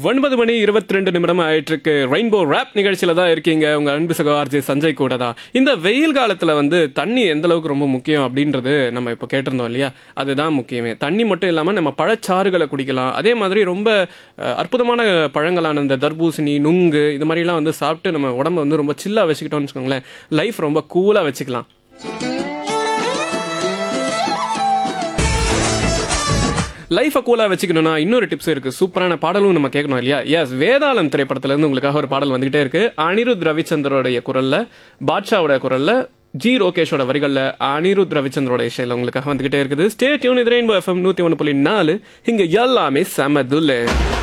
ஒன்பது மணி இருபத்தி ரெண்டு நிமிடம் ஆயிட்டு இருக்கு ரெயின்போ ரேப் நிகழ்ச்சியில தான் இருக்கீங்க உங்க அன்பு சகோதரி சஞ்சய் கூட தான் இந்த வெயில் காலத்துல வந்து தண்ணி எந்த அளவுக்கு ரொம்ப முக்கியம் அப்படின்றது நம்ம இப்போ கேட்டிருந்தோம் இல்லையா அதுதான் முக்கியமே தண்ணி மட்டும் இல்லாம நம்ம பழச்சாறுகளை குடிக்கலாம் அதே மாதிரி ரொம்ப அஹ், அற்புதமான பழங்களான இந்த தர்பூசணி நுங்கு இது மாதிரிலாம் வந்து சாப்பிட்டு நம்ம உடம்ப வந்து ரொம்ப சில்லா வச்சுக்கிட்டோம்னு வச்சுக்கோங்களேன் லைஃப் ரொம்ப கூலா வச்சுக்கலாம் லைஃபை கூலாக வச்சுக்கணும்னா இன்னொரு டிப்ஸ் இருக்கு சூப்பரான பாடலும் நம்ம கேட்கணும் இல்லையா எஸ் வேதாளம் திரைப்படத்துல இருந்து உங்களுக்காக ஒரு பாடல் வந்துகிட்டே இருக்கு அனிருத் ரவிச்சந்திரோடைய குரல்ல பாட்ஷாவோட குரல்ல ஜி ரோகேஷோட வரிகள்ல அனிருத் ரவிச்சந்திரோட இசையில் உங்களுக்காக வந்துகிட்டே இருக்குது ஸ்டே டியூன் இது ரெயின்போ எஃப்எம் நூத்தி ஒன்று புள்ளி நாலு இங்க எல்லாமே செம துல்லு